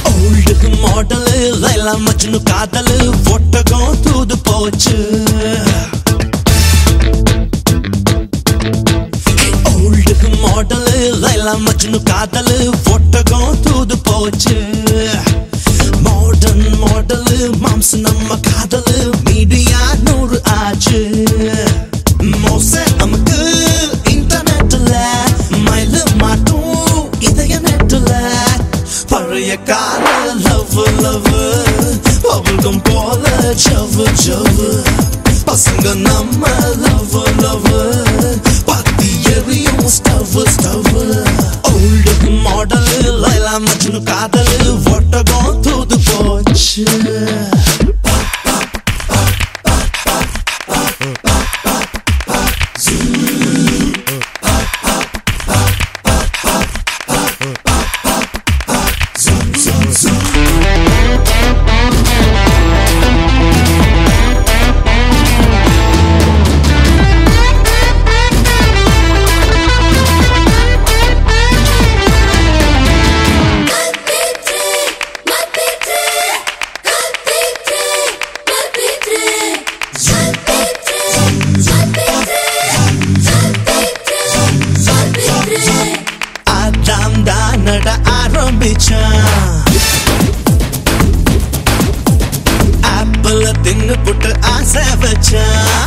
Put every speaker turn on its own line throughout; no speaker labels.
old model Laila Majnu காதலு ஒட்டகம் தூது போச்சு ஓல்டு மாடலு லைலா மஜ்னு காதலு ஒட்டகம் தூது போச்சு மாடர்ன் மாடலு மாம்ச நம்ம காதலு மீடியா நூறு ஆச்சு மோச நமக்கு இன்டர்நெட்ல மயிலு மாட்டும் இதய நெட்டுல பழைய கால லவ் லவ் அவளுக்கும் போல ஜவ்வு ஜவ்வு பசங்க நம்ம லவ் லவ் பத்தி எரியும் stove stove old model Laila Majnu காதல் ஒட்டகம் தூது போச்சு ஆதாம் தான் நட ஆரம்பிச்சான் ஆப்பிள தின்னு புட்டு ஆசை வச்சான்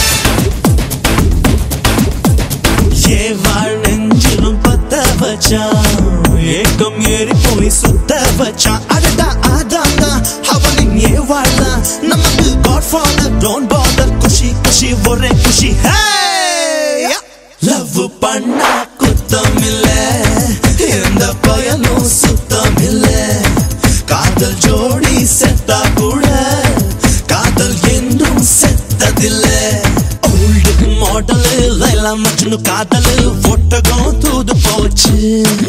ஏ வாழ் நெஞ்சிலும் பத்த வச்சான் ஏக்கம் ஏறி போய் சுத்த வச்சான் அடடா ஆதாம் தான் அவனின் ஏ வாழ்தான் நமக்கு காட் ஃபாதர் டோன்ட் பாதர் குஷி குஷி ஒரே குஷி லவ் பண்ணா குத்தம் இல்ல எந்த பயனும் சுத்தம் இல்ல காதல் ஜோடி செத்தா கூட காதல் என்றும் செத்ததில்ல ஓல்டு மாடல் லைலா மஜ்னு காதல் ஒட்டகம் தூது போச்சு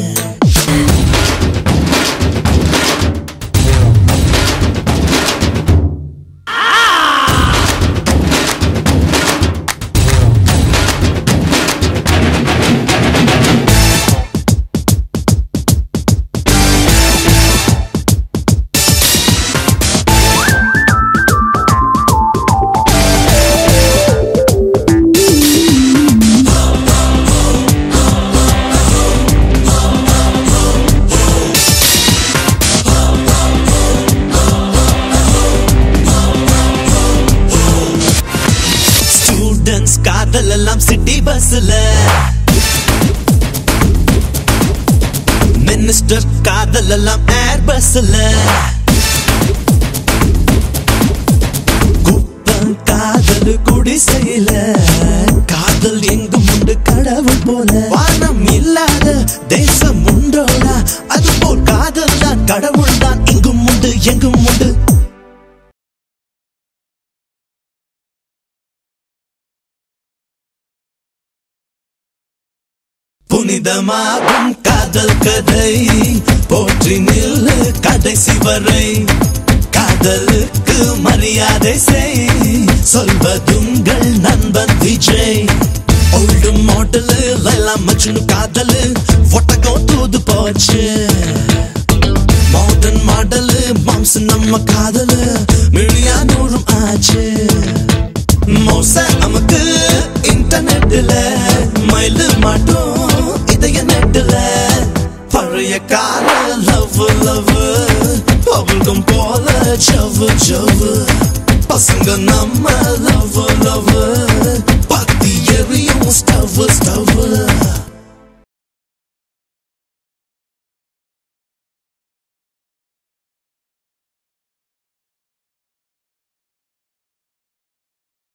ஸ்டூடெண்ட்ஸ் காதல் எல்லாம் சிட்டி பஸ்ல மினிஸ்டர் காதல் எல்லாம் ஏர் பஸ்ல குப்பம் காதல் குடிசையில காதல் எங்கும் உண்டு கடவுள் போல வானம் இல்லாத தேசம் உண்டோடா அது போல் காதல் தான் கடவுள் தான் இங்கும் உண்டு எங்கும் உண்டு புனிதமாகும் காதல் கதை போற்றி நில்லு கடைசி வரை காதலுக்கு மரியாதை செய் சொல்வதுங்கள் நண்பன் விஜய் ஓல்டு மாடலு லைலா மஜ்னு காதலு ஒட்டகம் தூது போச்சு மாடர்ன் மாடலு மாம்ச நம்ம காதலு மிழியா நூறும் ஆச்சு மோச நமக்கு இன்டர்நெட்ல மயிலு மாட்டோம் இதய நெட்டுல பழைய கால லவ் லவ் அவளுக்கும் போல ஜவ்வு ஜவ்வு பசங்க நம்ம